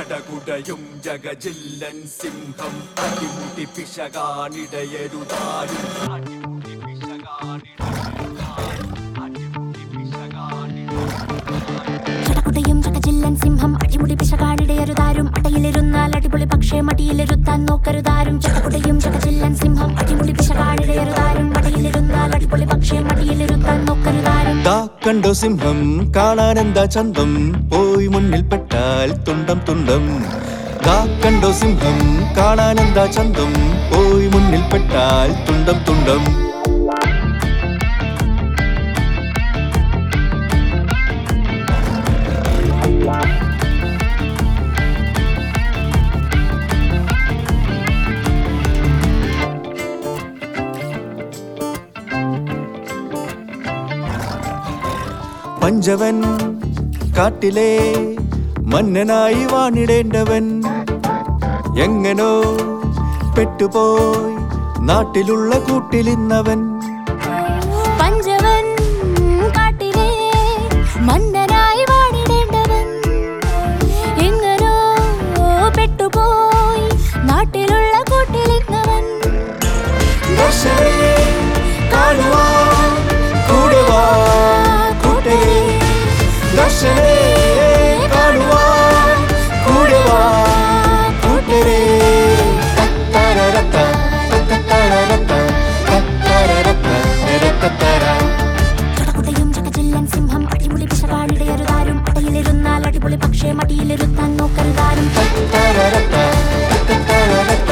ജടകുടയും ജഗജില്ലൻ സിംഹം അടിമുടി പിശകാണിടയരുതാരും അടിമുടി ചടകുടയും ചകജില്ലൻ സിംഹം അടിമുടി പിശകാണിടയരുതാരും അടയിലിരുന്നാൽ അടിപൊളി പക്ഷേ മടിയിലിരുത്താൻ നോക്കരുതാരും ചടകുടയും ചകജില്ലൻ സിംഹം അടിമുടി പിശകാണിടയരുതാരും അടയിലിരുന്നാൽ അടിപൊളി പക്ഷേ മടിയിലിരുത്താൻ നോക്കരുതാരും ദാ കണ്ടോ സിംഹം കാണാനെന്താ ചന്തം പോയി മുന്നിൽ പെട്ടാൽ തുണ്ടം തുണ്ടം ദാ കണ്ടോ സിംഹം കാണാനെന്താ ചന്തം പോയി മുന്നിൽ പെട്ടാൽ തുണ്ടം തുണ്ടം പഞ്ചവൻ കാട്ടിലെ മന്നനായി വാണിടേണ്ടവൻ എങ്ങനോ പെട്ടുപോയി നാട്ടിലുള്ള കൂട്ടിലിന്നവൻ പഞ്ചവൻ കാട്ടിലെ മന്നനായി വാണിടേണ്ടവൻ എങ്ങനോ പെട്ടുപോയി നാട്ടിലുള്ള കൂട്ടിലിരുന്നവൻ ദർശനെ കാണുവാൻ കൂടെ വാ കൂട്ടരെ ദർശനെ കാണുവാൻ കൂടെ വാ കൂട്ടരെ തത്തരരത്ത, തത്തരരത്ത, തത്തരരത്ത, രരത്തത്തര. ചടകുടയും ചകജില്ലൻ സിംഹം അടിമുടി പിശകാണിടയരുതാരും അടയിലിരുന്നാൽ അടിപൊളി പക്ഷേ മടിയിലിരുത്താൻ നോക്കരുതാരും തത്തരരത്ത, തത്തരരത്ത,